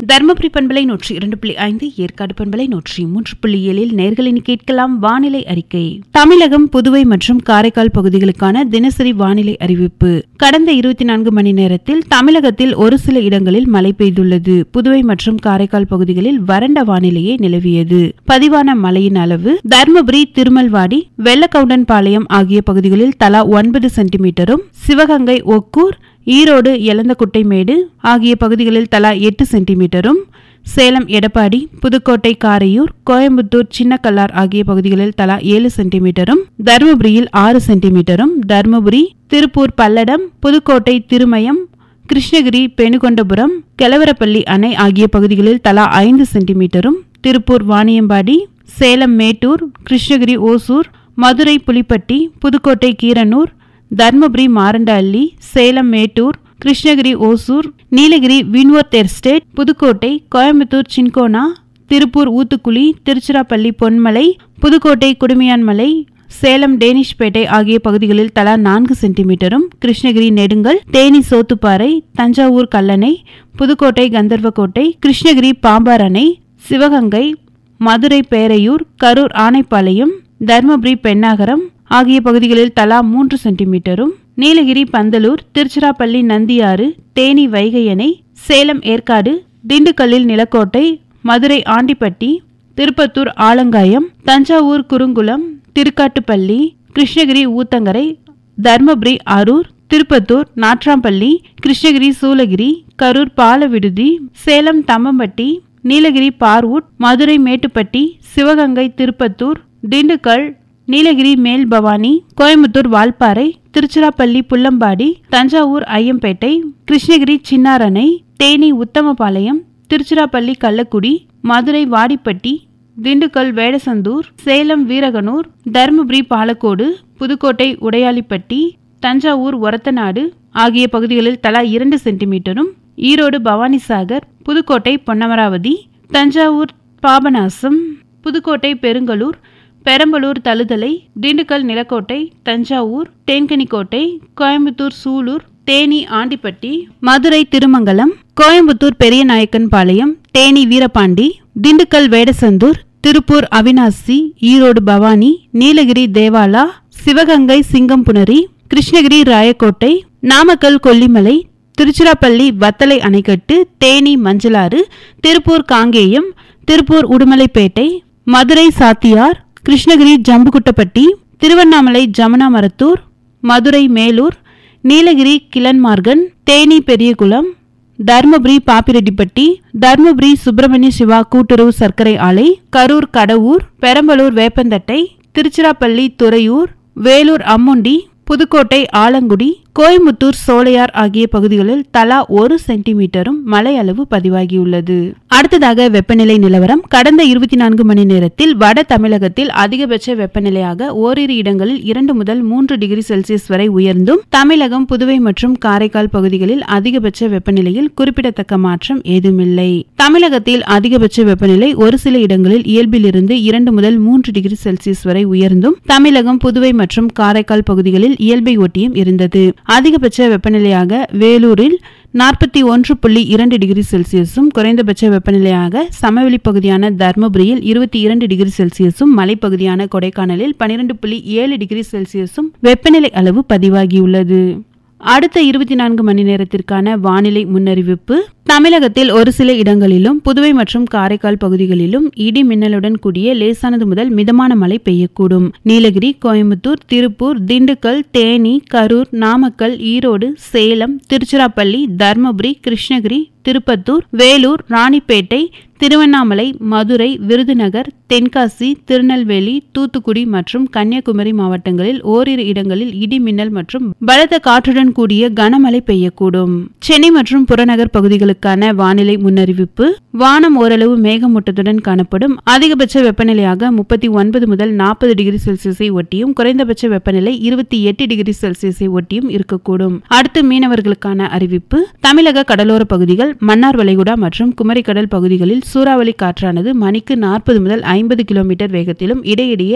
தருமபுரி பண்பலை நூற்றி இரண்டு புள்ளி ஐந்து ஏற்காடு பண்பலை நூற்றி மூன்று புள்ளி ஏழில் நேர்களின் கேட்கலாம் வானிலை அறிக்கை தமிழகம் புதுவை மற்றும் காரைக்கால் பகுதிகளுக்கான தினசரி வானிலை அறிவிப்பு கடந்த இருபத்தி நான்கு மணி நேரத்தில் தமிழகத்தில் ஒரு சில இடங்களில் மழை பெய்துள்ளது புதுவை மற்றும் காரைக்கால் பகுதிகளில் வறண்ட வானிலையே நிலவியது பதிவான மழையின் அளவு தருமபுரி திருமல்வாடி வெள்ளக்கவுண்டன் ஆகிய பகுதிகளில் தலா ஒன்பது சென்டிமீட்டரும் சிவகங்கை ஒக்கூர் ஈரோடு எலந்தக்குட்டைமேடு ஆகிய பகுதிகளில் தலா எட்டு சென்டிமீட்டரும் சேலம் எடப்பாடி புதுக்கோட்டை காரையூர் கோயம்புத்தூர் சின்னக்கல்லார் ஆகிய பகுதிகளில் தலா ஏழு சென்டிமீட்டரும் தருமபுரியில் ஆறு சென்டிமீட்டரும் தருமபுரி திருப்பூர் பல்லடம் புதுக்கோட்டை திருமயம் கிருஷ்ணகிரி பெணுகொண்டபுரம் கெலவரப்பள்ளி அணை ஆகிய பகுதிகளில் தலா ஐந்து சென்டிமீட்டரும் Tiruppur Vaniyambadi Salem Mettur Krishnagiri Hosur Madurai Pulipatti Pudukkottai Keeranur Dharmapuri Marandahalli Salem Mettur Krishnagiri Hosur Nilgiri Winworth estate Pudukkottai Coimbatore Cinchona Tiruppur Uthukuli Tiruchirappalli Ponmalai Pudukkottai Kudumiyanmalai Salem Danishpet ஆகிய பகுதிகளில் தலா நான்கு சென்டிமீட்டரும் கிருஷ்ணகிரி நெடுங்கல் தேனி சோத்துப்பாறை தஞ்சாவூர் கல்லணை புதுக்கோட்டை கந்தர்வக்கோட்டை கிருஷ்ணகிரி பாம்பார் அணை சிவகங்கை மதுரை பேரையூர் கரூர் ஆனைப்பாளையம் தர்மபுரி பெண்ணாகரம் ஆகிய பகுதிகளில் தலா மூன்று சென்டிமீட்டரும் நீலகிரி பந்தலூர் திருச்சிராப்பள்ளி நந்தியாறு தேனி வைகை அணை சேலம் ஏற்காடு திண்டுக்கல்லில் நிலக்கோட்டை மதுரை ஆண்டிப்பட்டி திருப்பத்தூர் ஆலங்காயம் தஞ்சாவூர் குறுங்குளம் திருக்காட்டுப்பள்ளி கிருஷ்ணகிரி ஊத்தங்கரை தர்மபுரி அரூர் திருப்பத்தூர் நாட்ராம்பள்ளி கிருஷ்ணகிரி சூலகிரி கரூர் பாலவிடுதி சேலம் தம்மம்பட்டி நீலகிரி பார்வூட் மதுரை மேட்டுப்பட்டி சிவகங்கை திருப்பத்தூர் திண்டுக்கல் நீலகிரி மேல் பவானி கோயம்புத்தூர் வால்பாறை திருச்சிராப்பள்ளி புள்ளம்பாடி தஞ்சாவூர் ஐயம்பேட்டை கிருஷ்ணகிரி சின்னாரணை தேனி உத்தமபாளையம் திருச்சிராப்பள்ளி கள்ளக்குடி மதுரை வாடிப்பட்டி திண்டுக்கல் வேடசந்தூர் சேலம் வீரகனூர் தருமபுரி பாலக்கோடு புதுக்கோட்டை உடையாளிப்பட்டி தஞ்சாவூர் ஒரத்தநாடு ஆகிய பகுதிகளில் தலா இரண்டு சென்டிமீட்டரும் ஈரோடு பவானிசாகர் புதுக்கோட்டை பொன்னமராவதி தஞ்சாவூர் பாபநாசம் புதுக்கோட்டை பெருங்கலூர் பெரம்பலூர் தழுதலை திண்டுக்கல் நிலக்கோட்டை தஞ்சாவூர் தேன்கனிக்கோட்டை கோயம்புத்தூர் சூலூர் தேனி ஆண்டிப்பட்டி மதுரை திருமங்கலம் கோயம்புத்தூர் பெரியநாயக்கன் பாளையம் தேனி வீரபாண்டி திண்டுக்கல் வேடசந்தூர் திருப்பூர் அவினாசி ஈரோடு பவானி நீலகிரி தேவாலா சிவகங்கை சிங்கம்புணரி கிருஷ்ணகிரி ராயக்கோட்டை நாமக்கல் கொல்லிமலை திருச்சிராப்பள்ளி வத்தலை அணைக்கட்டு தேனி மஞ்சளாறு திருப்பூர் காங்கேயம் திருப்பூர் உடுமலைப்பேட்டை மதுரை சாத்தியார் கிருஷ்ணகிரி ஜம்புகுட்டப்பட்டி திருவண்ணாமலை ஜமுனா மரத்தூர் மதுரை மேலூர் நீலகிரி கிளன்மார்கன் தேனி பெரியகுளம் தர்மபுரி பாப்பிரெட்டிப்பட்டி தர்மபுரி சுப்பிரமணிய சிவா கூட்டுறவு சர்க்கரை ஆலை கரூர் கடவூர் பெரம்பலூர் வேப்பந்தட்டை திருச்சிராப்பள்ளி துறையூர் வேலூர் அம்முண்டி புதுக்கோட்டை ஆலங்குடி கோயம்புத்தூர் சோலையார் ஆகிய பகுதிகளில் தலா ஒரு சென்டிமீட்டரும் மழை அளவு பதிவாகியுள்ளது அடுத்ததாக வெப்பநிலை நிலவரம் கடந்த இருபத்தி நான்கு மணி நேரத்தில் வட தமிழகத்தில் அதிகபட்ச வெப்பநிலையாக ஓரிரு இடங்களில் இரண்டு முதல் மூன்று டிகிரி செல்சியஸ் வரை உயர்ந்தும் தமிழகம் புதுவை மற்றும் காரைக்கால் பகுதிகளில் அதிகபட்ச வெப்பநிலையில் குறிப்பிடத்தக்க மாற்றம் ஏதுமில்லை தமிழகத்தில் அதிகபட்ச வெப்பநிலை ஒரு சில இடங்களில் இயல்பிலிருந்து இரண்டு முதல் மூன்று டிகிரி செல்சியஸ் வரை உயர்ந்தும் தமிழகம் புதுவை மற்றும் காரைக்கால் பகுதிகளில் இயல்பை ஒட்டியும் இருந்தது அதிகபட்ச வெப்பநிலையாக வேலூரில் நாற்பத்தி ஒன்று புள்ளி இரண்டு டிகிரி செல்சியஸும் குறைந்தபட்ச வெப்பநிலையாக சமவெளி பகுதியான தர்மபுரியில் இருபத்தி இரண்டு டிகிரி செல்சியஸும் மலைப்பகுதியான கொடைக்கானலில் பனிரெண்டு புள்ளி ஏழு டிகிரி செல்சியஸும் வெப்பநிலை அளவு பதிவாகியுள்ளது அடுத்த இருபத்தி நான்கு மணி நேரத்திற்கான வானிலை முன்னறிவிப்பு தமிழகத்தில் ஒரு சில இடங்களிலும் புதுவை மற்றும் காரைக்கால் பகுதிகளிலும் இடி மின்னலுடன் கூடிய லேசானது முதல் மிதமான மழை பெய்யக்கூடும் நீலகிரி கோயம்புத்தூர் திருப்பூர் திண்டுக்கல் தேனி கரூர் நாமக்கல் ஈரோடு சேலம் திருச்சிராப்பள்ளி தர்மபுரி கிருஷ்ணகிரி திருப்பத்தூர் வேலூர் ராணிப்பேட்டை திருவண்ணாமலை மதுரை விருதுநகர் தென்காசி திருநெல்வேலி தூத்துக்குடி மற்றும் கன்னியாகுமரி மாவட்டங்களில் ஓரிரு இடங்களில் இடி மின்னல் மற்றும் பலத்த காற்றுடன் கூடிய கனமழை பெய்யக்கூடும் சென்னை மற்றும் புறநகர் பகுதிகளுக்கான வானிலை முன்னறிவிப்பு வானம் ஓரளவு மேகமூட்டத்துடன் காணப்படும் அதிகபட்ச வெப்பநிலையாக முப்பத்தி ஒன்பது முதல் நாற்பது டிகிரி செல்சியஸை ஒட்டியும் குறைந்தபட்ச வெப்பநிலை இருபத்தி எட்டு டிகிரி செல்சியஸை ஒட்டியும் இருக்கக்கூடும் அடுத்து மீனவர்களுக்கான அறிவிப்பு தமிழக கடலோர பகுதிகள் மன்னார் வளைகுடா மற்றும் குமரிக்கடல் பகுதிகளில் சூறாவளி காற்றானது மணிக்கு நாற்பது முதல் ஐம்பது கிலோமீட்டர் வேகத்திலும் இடையிடையே